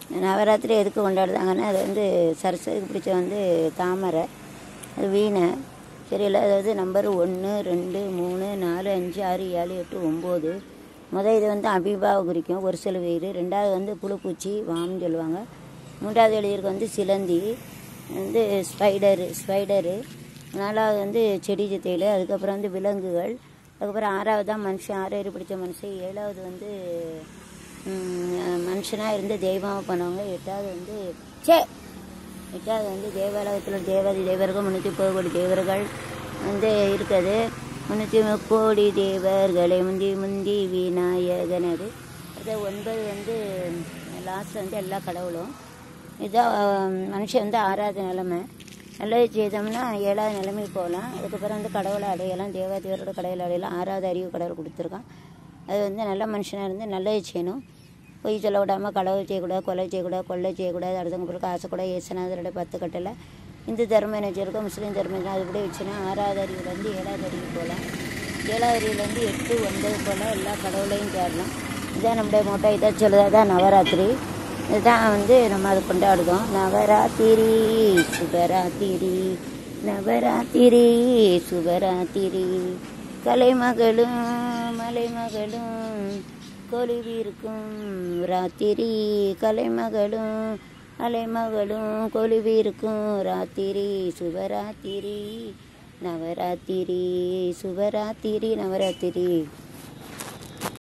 நவராத்திரி எதுக்கு கொண்டாடுறாங்கன்னா அது வந்து சரஸ்வதிக்கு பிடிச்ச வந்து தாமரை அது வீணை சரியில்ல அதாவது நம்பர் ஒன்று ரெண்டு மூணு நாலு அஞ்சு ஆறு ஏழு எட்டு ஒம்பது முதல் இது வந்து அபிபாவை குறிக்கும் ஒரு சில வீடு ரெண்டாவது வந்து புழுப்பூச்சி வாம்னு சொல்லுவாங்க மூன்றாவது எழுதியிருக்கு வந்து சிலந்தி வந்து ஸ்பைடரு ஸ்பைடரு நாலாவது வந்து செடி சித்தையில் அதுக்கப்புறம் வந்து விலங்குகள் அதுக்கப்புறம் ஆறாவது தான் மனுஷன் ஆறு பிடிச்ச மனுஷன் ஏழாவது வந்து மனுஷனாக இருந்து தெய்வமாக பண்ணவங்க எட்டாவது வந்து சே எட்டாவது வந்து தேவாலயத்தில் தேவாதி தேவர்கள் முந்நூற்றி முப்பது கோடி தேவர்கள் வந்து இருக்குது முந்நூற்றி கோடி தேவர்களை முந்தி முந்தி விநாயகன் அது அது ஒன்பது வந்து லாஸ்ட் வந்து எல்லா கடவுளும் இதான் மனுஷன் வந்து ஆறாவது நிலைமை நல்லது செய்தோம்னா ஏழாவது நிலைமைக்கு போகலாம் அதுக்கப்புறம் வந்து கடவுளை அடையலாம் தேவாதேவரோட கடவுளை அடையலாம் ஆறாவது அறிவு கடவுள் கொடுத்துருக்கான் அது வந்து நல்ல மனுஷனாக இருந்து நல்லது செய்யணும் பொய் சொல்ல விடாமல் களவு செய்யக்கூடாது கொலை செய்யக்கூடாது கொள்ளை செய்யக்கூடாது அடுத்தவங்க பிறகு ஆசைக்கூடாது ஏசுநாதரோட பத்து கட்டளை இந்து தர்மம் என்ன வச்சுருக்கோம் முஸ்லீம் தர்மம் அது கூட வச்சுன்னா ஆறாவது அறிவுலேருந்து ஏழாவது அறிவு போகலாம் ஏழாவது அறிவுலேருந்து எட்டு ஒன்பது போல் எல்லா கடவுளையும் தேடலாம் இதான் நம்முடைய மோட்டோ இதை சொல்லுதான் நவராத்திரி இதுதான் வந்து நம்ம அதை கொண்டாடுதோம் நவராத்திரி சுபராத்திரி நவராத்திரி சுபராத்திரி கலைமகளும் மலைமகளும் கொலுவிருக்கும் ராத்திரி கலைமகளும் அலைமகளும் கொலுவிருக்கும் ராத்திரி சுபராத்திரி நவராத்திரி சுபராத்திரி நவராத்திரி